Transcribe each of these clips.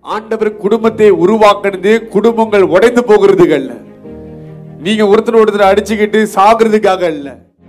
ஆண்டவர் குடும்பத்தை உருவாக்குனது குடும்பங்கள் உடைந்து போகிறதுக்கு அல்ல நீங்க ஒருத்தர் ஒருத்தர் அடிச்சுக்கிட்டு சாகுறதுக்காக அல்ல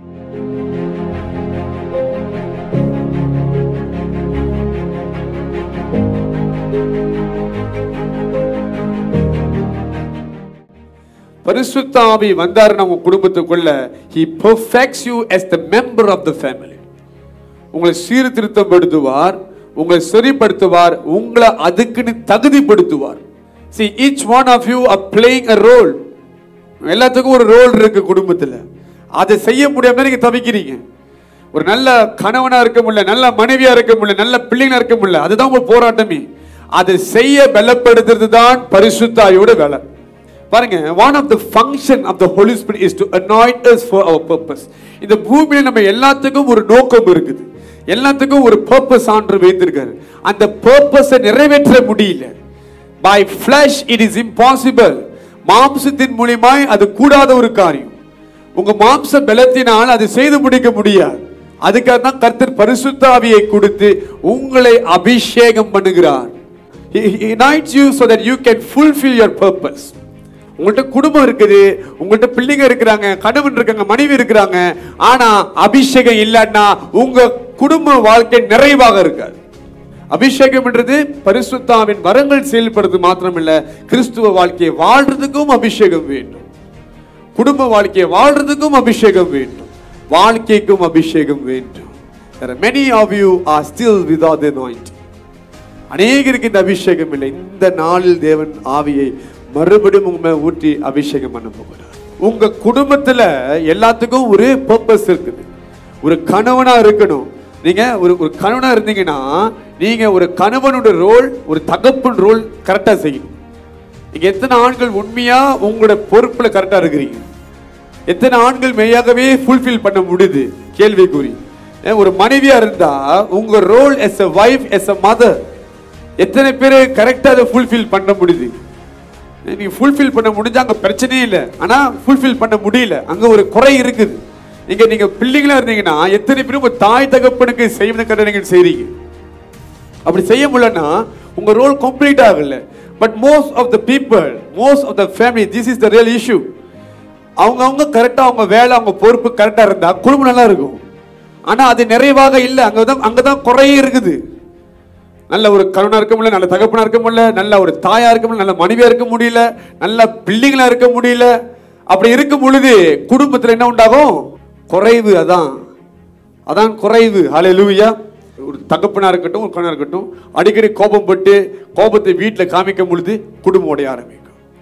பரிசுத்த ஆவி வந்தாரு நம்ம குடும்பத்துக்குள்ள he perfects you as the member of the family உங்களை சீர்திருத்தப்படுத்துவார் உங்களை சரிப்படுத்துவார் உங்களை அதுக்குன்னு தகுதிப்படுத்துவார் see each one of you are playing a role எல்லாத்துக்கும் ஒரு ரோல் இருக்கு குடும்பத்துல அதை செய்ய முடியாம நீங்க தவிக்கிறீங்க ஒரு நல்ல கணவனா இருக்க முடியல நல்ல மனைவியா இருக்க முடியல நல்ல பிள்ளைங்களா இருக்க முடியல அதுதான் உங்க போராட்டமே அதை செய்ய பலப்படுத்துறது தான் பரிசுத்தாயோட வேலை பாருங்க one of the function of the holy spirit is to anoint us for our purpose இந்த பூமியில நம்ம எல்லாத்துக்கும் ஒரு நோக்கம் இருக்குது எல்லாத்துக்கும் ஒரு பர்பஸ் ஆண்டு வைத்திருக்காரு அந்த பர்பஸை நிறைவேற்ற முடியல by flesh it is impossible மாம்சத்தின் மூலியமாய் அது கூடாத ஒரு காரியம் உங்க மாம்ச பலத்தினால் அது செய்து முடிக்க முடியாது அதுக்காக தான் கர்த்தர் பரிசுத்தாவியை கொடுத்து உங்களை அபிஷேகம் பண்ணுகிறார் He, he unites you so that you can fulfill your purpose. உங்கள்ட்ட குடும்பம் இருக்குது உங்கள்ட்ட பிள்ளைங்க இருக்கிறாங்க கணவன் இருக்காங்க மனைவி இருக்கிறாங்க ஆனா அபிஷேகம் இல்லைன்னா உங்க குடும்ப வாழ்க்கை நிறைவாக இருக்காது அபிஷேகம்ன்றது பரிசுத்தாவின் வரங்கள் செயல்படுறது மாத்திரமில்ல கிறிஸ்துவ வாழ்க்கையை வாழ்றதுக்கும் அபிஷேகம் வேண்டும் குடும்ப வாழ்க்கையை வாழ்றதுக்கும் அபிஷேகம் வேண்டும் வாழ்க்கைக்கும் அபிஷேகம் வேண்டும் There are many of you are still without the anointing. அநேகருக்கு இந்த அபிஷேகம் இல்லை இந்த நாளில் தேவன் ஆவியை மறுபடியும் உங்க மேல ஊற்றி அபிஷேகம் பண்ண போகிறார் உங்க குடும்பத்துல எல்லாத்துக்கும் ஒரு பர்பஸ் இருக்குது ஒரு கணவனா இருக்கணும் நீங்க ஒரு ஒரு கணவனா இருந்தீங்கன்னா நீங்க ஒரு கணவனோட ரோல் ஒரு தகப்பன் ரோல் கரெக்டா செய்யணும் நீங்க எத்தனை ஆண்கள் உண்மையா உங்களோட பொறுப்புல கரெக்டா இருக்கிறீங்க எத்தனை ஆண்கள் மெய்யாகவே ஃபுல்ஃபில் பண்ண முடியுது கேள்விக்குறி ஏன் ஒரு மனைவியா இருந்தா உங்க role as a wife as a mother எத்தனை பேர் கரெக்டா அதை ஃபுல்ஃபில் பண்ண முடியுது நீங்க ஃபுல்ஃபில் பண்ண முடிஞ்சா அங்க பிரச்சனையே இல்லை ஆனா ஃபுல்ஃபில் பண்ண முடியல அங்க ஒரு குறை இருக்குது நீங்க நீங்க பிள்ளைங்களா இருந்தீங்கன்னா எத்தனை பேர் உங்க தாய் தகப்பனுக்கு செய்வதற்காக நீங்க செய்றீங்க அப்படி செய்ய முடியலன்னா உங்க ரோல் கம்ப்ளீட் ஆகல but most of the people most of the family this is the real issue அவங்க அவங்க கரெக்டா அவங்க வேலை அவங்க பொறுப்பு கரெக்டா இருந்தா குடும்பம் நல்லா இருக்கும் ஆனா அது நிறைவாக இல்லை அங்கதான் அங்கதான் குறையே இருக்குது நல்ல ஒரு கருணா இருக்க முடியல நல்ல தகப்பனா இருக்க முடியல நல்ல ஒரு தாயா இருக்க முடியல நல்ல மனைவியா இருக்க முடியல நல்ல பிள்ளைங்களா இருக்க முடியல அப்படி இருக்கும் பொழுது குடும்பத்துல என்ன உண்டாகும் குறைவு அதான் அதான் குறைவு ஹalleluya ஒரு தகப்பனா இருக்கட்டும் ஒரு கணவனா இருக்கட்டும் அடிக்கடி கோபம் பட்டு கோபத்தை வீட்டில் காமிக்கும் பொழுது குடும்பம் உடைய ஆரம்பிக்கும்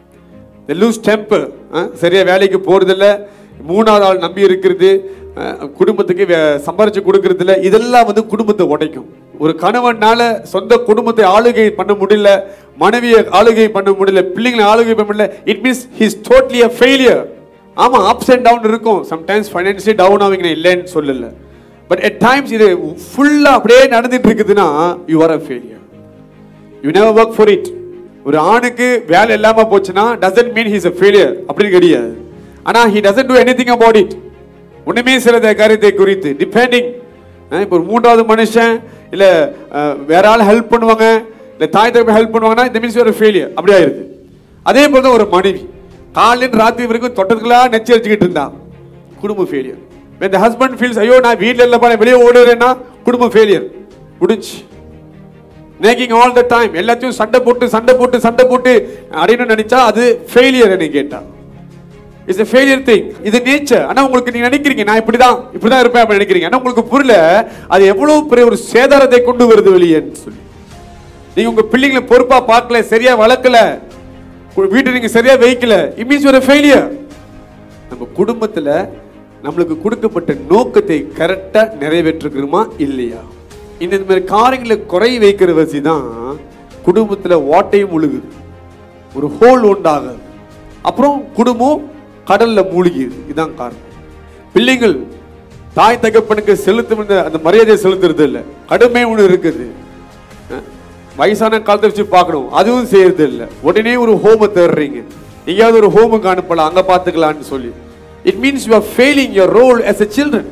லூஸ் டெம்பர் சரியா வேலைக்கு போறதில்ல மூணாவது ஆள் நம்பி இருக்கிறது அஹ், குடும்பத்துக்கு வே- சம்பாரிச்சு கொடுக்கறதில்ல இதெல்லாம் வந்து குடும்பத்தை உடைக்கும் ஒரு கணவனால சொந்த குடும்பத்தை ஆளுகை பண்ண முடியல மனைவியை ஆளுகை பண்ண முடியல பிள்ளைங்களை ஆளுகை பண்ண முடியல it means his totally a failure ஆமா அப்ஸ் அண்ட் டவுன் இருக்கும் சம்டைம்ஸ் ஃபைனான்சியலி டவுன் ஆவீங்க நான் இல்லைன்னு சொல்லல பட் at டைம்ஸ் இது ஃபுல்லா அப்படியே நடந்துட்டு இருக்குதுன்னா you are a failure you never work for it ஒரு ஆணுக்கு வேலை இல்லாம போச்சுன்னா doesn't mean he's a failure அப்படின்னு கிடையாது ஆனா he doesn't do anything about it ஒண்ணுமே சில காரியத்தை குறித்து டிபெண்டிங் இப்போ ஒரு மூன்றாவது மனுஷன் இல்ல அஹ், வேற ஆள் ஹெல்ப் பண்ணுவாங்க இல்ல தாய் தகப்ப ஹெல்ப் பண்ணுவாங்கன்னா இந்த மீன்ஸ் ஒரு ஃபெயிலியர் அப்படி ஆயிருது அதே போல தான் ஒரு மனைவி காலையில ராத்திரி வரைக்கும் தொட்டத்துக்கெல்லாம் நெச்சு அடிச்சுக்கிட்டு இருந்தா குடும்ப failure when the husband feels ஐயோ நான் வீட்ல இல்லப்பா நான் வெளியே ஓடுறேன்னா குடும்ப ஃபெயிலியர் முடிஞ்சு நேக்கிங் ஆல் த டைம் எல்லாத்தையும் சண்டை போட்டு சண்டை போட்டு சண்டை போட்டு அடையணும்னு நினைச்சா அது ஃபெயிலியர் என்ன கேட்டா இட்ஸ் a ஃபெயிலியர் திங் இது நேச்சர் ஆனா உங்களுக்கு நீங்க நினைக்கிறீங்க நான் இப்படிதான் இப்படிதான் இருப்பேன் அப்படி நினைக்கிறீங்க ஆனா உங்களுக்கு புரியல அது எவ்வளவு பெரிய ஒரு சேதாரத்தை கொண்டு வருது வெளியேன்னு சொல்லி நீங்க உங்க பிள்ளைங்களை பொறுப்பா பார்க்கல சரியா வளர்க்கல உங்க வீட்டை நீங்க சரியா வைக்கல இட் மீன்ஸ் ஒரு ஃபெயிலியர் நம்ம குடும்பத்துல நம்மளுக்கு கொடுக்கப்பட்ட நோக்கத்தை கரெக்டா நிறைவேற்றுக்கிறோமா இல்லையா இந்த இந்த மாதிரி காரியங்களை குறை வைக்கிற வச்சு தான் குடும்பத்துல ஓட்டையும் முழுகுது ஒரு ஹோல் உண்டாகுது அப்புறம் குடும்பம் கடல்ல மூழ்கிது இதுதான் காரணம் பிள்ளைகள் தாய் தகப்பனுக்கு செலுத்தும் இந்த- அந்த மரியாதையை செலுத்துறது இல்லை கடுமை ஒன்று இருக்குது அஹ், வயசான காலத்தை வச்சு பார்க்கணும் அதுவும் செய்யறது இல்லை உடனே ஒரு ஹோமை தேடுறீங்க எங்கேயாவது ஒரு ஹோமுக்கு அனுப்பலாம் அங்க பார்த்துக்கலாம்னு சொல்லி it means you are failing your role as a children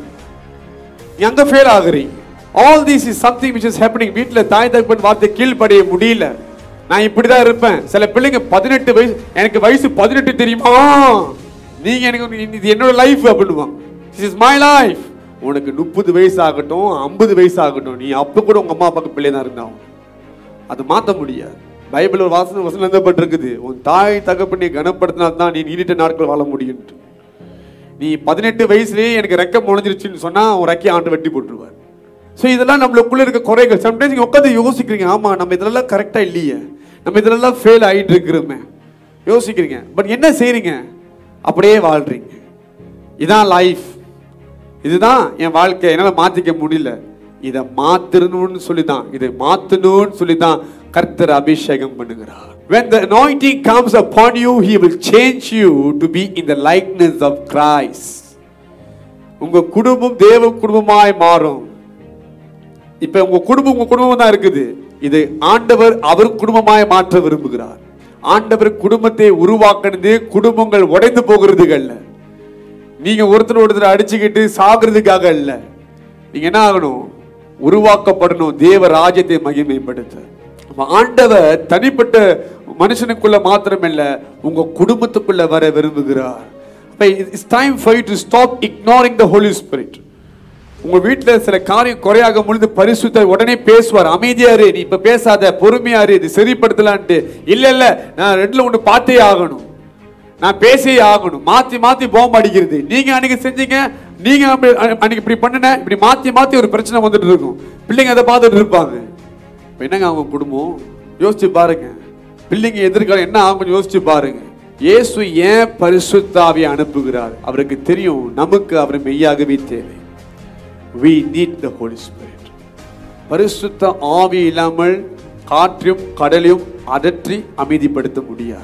நீ அங்க ஃபெயில் ஆகுறீங்க all this is something which is happening வீட்ல தாய் தகப்பன் வார்த்தை கீழ்ப்படைய முடியல நான் இப்படிதான் இருப்பேன் சில பிள்ளைங்க பதினெட்டு வயசு எனக்கு வயசு பதினெட்டு தெரியுமா நீங்க எனக்கு இது என்னோட லைஃப் அப்படின்னுவாங்க திஸ் இஸ் மை லைஃப் உனக்கு முப்பது வயசு ஆகட்டும் ஐம்பது வயசு ஆகட்டும் நீ அப்ப கூட உங்க அம்மா அப்பாவுக்கு பிள்ளை தான் இருந்தாவும் அது மாத்த முடியாது பைபிள் ஒரு வாசனை வசனம் எழுதப்பட்டிருக்குது உன் தாய் தகப்பனை கனப்படுத்தினா தான் நீ நீடிட்ட நாட்கள் வாழ முடியும் நீ பதினெட்டு வயசுலயே எனக்கு ரெக்க முளைஞ்சிருச்சுன்னு சொன்னா உன் ரெக்கையை ஆண்டு வெட்டி போட்டுருவார் ஸோ இதெல்லாம் நம்மளுக்குள்ள இருக்க குறைகள் சம்டைம்ஸ் நீங்க உட்காந்து யோசிக்கிறீங்க ஆமா நம்ம இதெல்லாம் கரெக்டா இல்லையே நம்ம இதெல்லாம் ஃபெயில் ஆயிட்டு இருக்கிறோமே யோசிக்கிறீங்க பட் என்ன செய்றீங்க அப்படியே வாழ்றீங்க இதான் லைஃப் இதுதான் என் வாழ்க்கை என்னால மாத்திக்க முடியல இதை மாத்தணும்னு சொல்லி தான் இதை மாத்தணும்னு சொல்லி தான் கர்த்தர் அபிஷேகம் பண்ணுகிறார் when the anointing comes upon you he will change you to be in the likeness of christ உங்க குடும்பம் தேவ குடும்பமாய் மாறும் இப்ப உங்க குடும்பம் உங்க குடும்பம் தான் இருக்குது இது ஆண்டவர் அவர் குடும்பமாய் மாற்ற விரும்புகிறார் ஆண்டவர் குடும்பத்தை உருவாக்குனது குடும்பங்கள் உடைந்து போகிறதுக்கு அல்ல நீங்க ஒருத்தர் ஒருத்தர் அடிச்சுக்கிட்டு சாகிறதுக்காக அல்ல நீங்க என்ன ஆகணும் உருவாக்கப்படணும் தேவ ராஜ்யத்தை மகிமைப்படுத்த அப்ப ஆண்டவர் தனிப்பட்ட மனுஷனுக்குள்ள மாத்திரமல்ல உங்க குடும்பத்துக்குள்ள வர விரும்புகிறார் அப்ப it's time for you to stop ignoring the holy spirit உங்க வீட்டுல சில காரியம் குறையாக பொழுது பரிசுத்த உடனே பேசுவார் அமைதியா இரு நீ இப்ப பேசாத பொறுமையா இரு இது சரிப்படுத்தலான்ட்டு இல்ல இல்ல நான் ரெண்டுல ஒண்ணு பார்த்தே ஆகணும் நான் பேசியே ஆகணும் மாத்தி மாத்தி போம் அடிக்கிறது நீங்க அன்னைக்கு செஞ்சீங்க நீங்க அப்படி- அன்னைக்கு இப்படி பண்ணுன இப்படி மாத்தி மாத்தி ஒரு பிரச்சனை வந்துட்டு இருக்கும் பிள்ளைங்க அதை பார்த்துட்டு இருப்பாங்க இப்ப என்னங்க அவங்க குடும்பம் யோசிச்சு பாருங்க பிள்ளைங்க எதிர்காலம் என்ன ஆகும் யோசிச்சு பாருங்க இயேசு ஏன் பரிசுத்தாவியை அனுப்புகிறார் அவருக்கு தெரியும் நமக்கு அவர் மெய்யாகவே தேவை we need the holy spirit பரிசுத்த ஆவி இல்லாமல் காற்றையும் கடலையும் அதற்றி அமைதிப்படுத்த முடியாது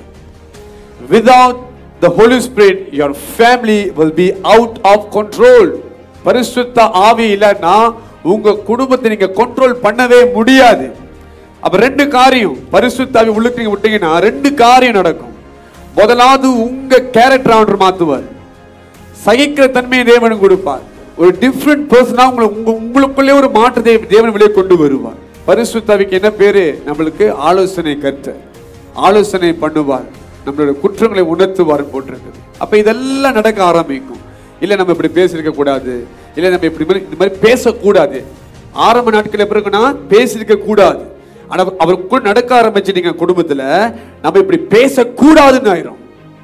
without the holy spirit your family will be out of control பரிசுத்த ஆவி இல்லைன்னா உங்க குடும்பத்தை நீங்க கண்ட்ரோல் பண்ணவே முடியாது அப்ப ரெண்டு காரியம் பரிசுத்த ஆவி உள்ளுக்கு நீங்க விட்டீங்கன்னா ரெண்டு காரியம் நடக்கும் முதலாவது உங்க கேரக்டர் அவர் மாத்துவார் சகிக்கிற தன்மையை தேவன் கொடுப்பார் ஒரு டிஃப்ரெண்ட் பர்சனா உங்களை உங்க உங்களுக்குள்ளே ஒரு மாற்றத்தை தேவன் வெளியே கொண்டு வருவார் பரிசுத்தாவிக்கு என்ன பேரு நம்மளுக்கு ஆலோசனை கற்ற ஆலோசனை பண்ணுவார் நம்மளோட குற்றங்களை உணர்த்துவார் போட்டிருக்குது அப்ப இதெல்லாம் நடக்க ஆரம்பிக்கும் இல்ல நம்ம இப்படி பேசியிருக்க கூடாது இல்ல நம்ம இப்படி மாதிரி- இந்த மாதிரி பேசக்கூடாது ஆரம்ப நாட்கள் எப்படி இருக்குன்னா பேசியிருக்க கூடாது ஆனா அவருக்குள்ள நடக்க ஆரம்பிச்சிட்டீங்க குடும்பத்துல நம்ம இப்படி பேசக்கூடாதுன்னு ஆயிரும்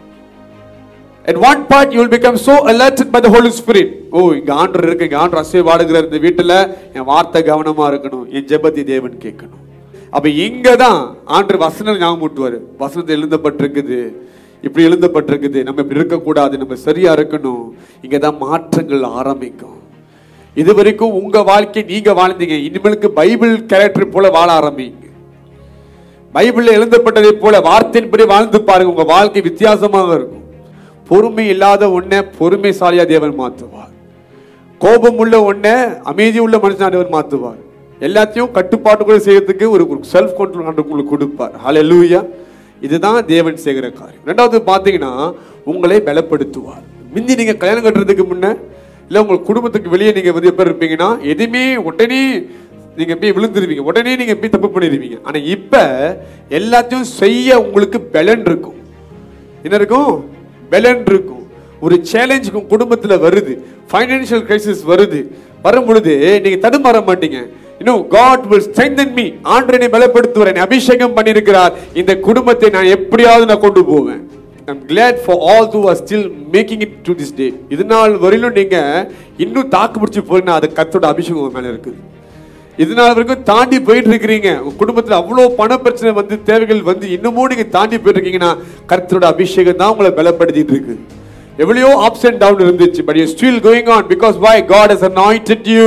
At one part you will become so alerted by the Holy Spirit. ஓ இங்க ஆண்டர் இருக்கு இங்க ஆண்டர் அசை வாடுகிறார் இந்த வீட்டுல என் வார்த்தை கவனமா இருக்கணும் என் ஜெபத்தை தேவன் கேட்கணும் அப்ப இங்க தான் ஆண்டர் வசனம் ஞாபகம் ஊட்டுவாரு வசனத்தை எழுதப்பட்டிருக்குது இப்படி எழுதப்பட்டிருக்குது நம்ம இப்படி இருக்கக்கூடாது நம்ம சரியா இருக்கணும் இங்க தான் மாற்றங்கள் ஆரம்பிக்கும் இது வரைக்கும் உங்க வாழ்க்கை நீங்க வாழ்ந்தீங்க இனிமேலுக்கு பைபிள் கேரக்டர் போல வாழ ஆரம்பிங்க பைபிள்ல எழுதப்பட்டதை போல வார்த்தையின்படி வாழ்ந்து பாருங்க உங்க வாழ்க்கை வித்தியாசமாக இருக்கும் பொறுமை இல்லாத ஒன்ன பொறுமைசாலியா தேவன் மாத்துவார் கோபம் உள்ள ஒன்ன அமைதி உள்ள மனுஷனா தேவன் மாத்துவார் எல்லாத்தையும் கட்டுப்பாட்டுக்குள்ள செய்யறதுக்கு ஒரு செல்ஃப் கண்ட்ரோல் உங்களுக்கு கொடுப்பார் ஹalleluya இதுதான் தேவன் செய்கிற காரியம் ரெண்டாவது பாத்தீங்கன்னா உங்களை பலப்படுத்துவார் முந்தி நீங்க கல்யாணம் கட்டுறதுக்கு முன்ன இல்ல உங்க குடும்பத்துக்கு வெளியே நீங்க வந்து எப்ப இருப்பீங்கன்னா எதுவுமே உடனே நீங்க போய் விழுந்துருவீங்க உடனே நீங்க போய் தப்பு பண்ணிடுவீங்க ஆனா இப்ப எல்லாத்தையும் செய்ய உங்களுக்கு பலன் இருக்கும் என்ன இருக்கும் பலன் இருக்கும் ஒரு சேலஞ்ச் உங்க குடும்பத்துல வருது ஃபைனான்சியல் கிரைசிஸ் வருது வரும் பொழுது நீங்க தடுமாற மாட்டீங்க இன்னும் காட் will strengthen me ஆண்டவனை பலப்படுத்துவார் என்னை அபிஷேகம் பண்ணியிருக்கிறார் இந்த குடும்பத்தை நான் எப்படியாவது நான் கொண்டு போவேன் I'm glad for all who are still making it to this day இது நாள் வரையிலும் நீங்க இன்னும் தாக்கு பிடிச்சி போறீங்கன்னா அது கத்தோட அபிஷேகம் உங்க மேல இருக்குது இது நாள் வரைக்கும் தாண்டி போயிட்டு இருக்கிறீங்க உங்க குடும்பத்துல அவ்வளவு பண பிரச்சனை வந்து தேவைகள் வந்து இன்னமும் நீங்க தாண்டி போயிட்டு இருக்கீங்கன்னா கர்த்தரோட அபிஷேகம் தான் உங்களை பலப்படுத்திட்டு இருக்கு எவ்வளவோ அப்ஸ் அண்ட் டவுன் இருந்துச்சு but you still going on because why God has anointed you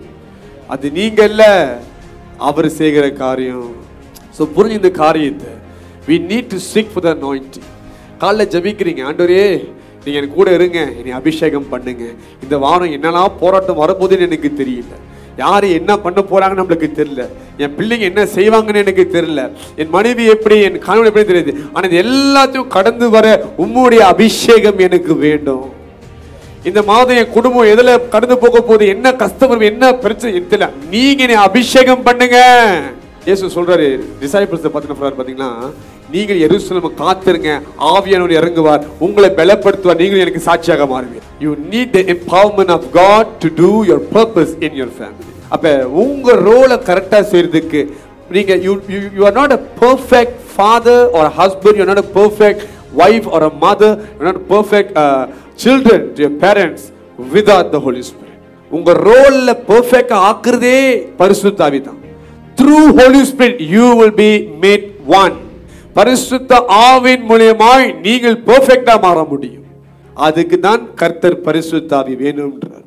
அது நீங்க இல்ல அவர் செய்கிற காரியம் ஸோ புரிஞ்சு இந்த காரியத்தை we need to seek for the anointing காலைல ஜெபிக்கிறீங்க ஆண்டவரே நீங்க என் கூட இருங்க என்னை அபிஷேகம் பண்ணுங்க இந்த வாரம் என்னெல்லாம் போராட்டம் வரும்போதுன்னு எனக்கு தெரியல யாரு என்ன பண்ண போறாங்கன்னு நம்மளுக்கு தெரியல என் பிள்ளைங்க என்ன செய்வாங்கன்னு எனக்கு தெரியல என் மனைவி எப்படி என் கணவன் எப்படி தெரியுது ஆனா இது எல்லாத்தையும் கடந்து வர உம்முடைய அபிஷேகம் எனக்கு வேண்டும் இந்த மாதம் என் குடும்பம் எதுல கடந்து போக போகுது என்ன கஷ்டம் வரும், என்ன பிரச்சனை எனக்கு தெரியல நீங்க என்னை அபிஷேகம் பண்ணுங்க இயேசு சொல்றாரு டிசைபிள்ஸ் பத்தின சொல்றாரு பாத்தீங்கன்னா நீங்கள் எருசலேம் காத்திருங்க ஆவியானவர் இறங்குவார் உங்களை பலப்படுத்துவார் நீங்கள் எனக்கு சாட்சியாக மாறுவீர் you need the empowerment of God to do your purpose in your family அப்ப உங்க ரோலை கரெக்டா செய்யறதுக்கு நீங்க you you are not a perfect father or husband you not a perfect wife or a mother you not perfect children to your parents without the holy spirit உங்க ரோல்ல perfect ஆக்குறதே பரிசுத்தாவி தான் through holy spirit you will be made one பரிசுத்த ஆவின் மூலியமாய் நீங்கள் பெர்ஃபெக்ட்டா மாற முடியும் அதுக்கு தான் கர்த்தர் பரிசுத்தாவி வேணும்ன்றார்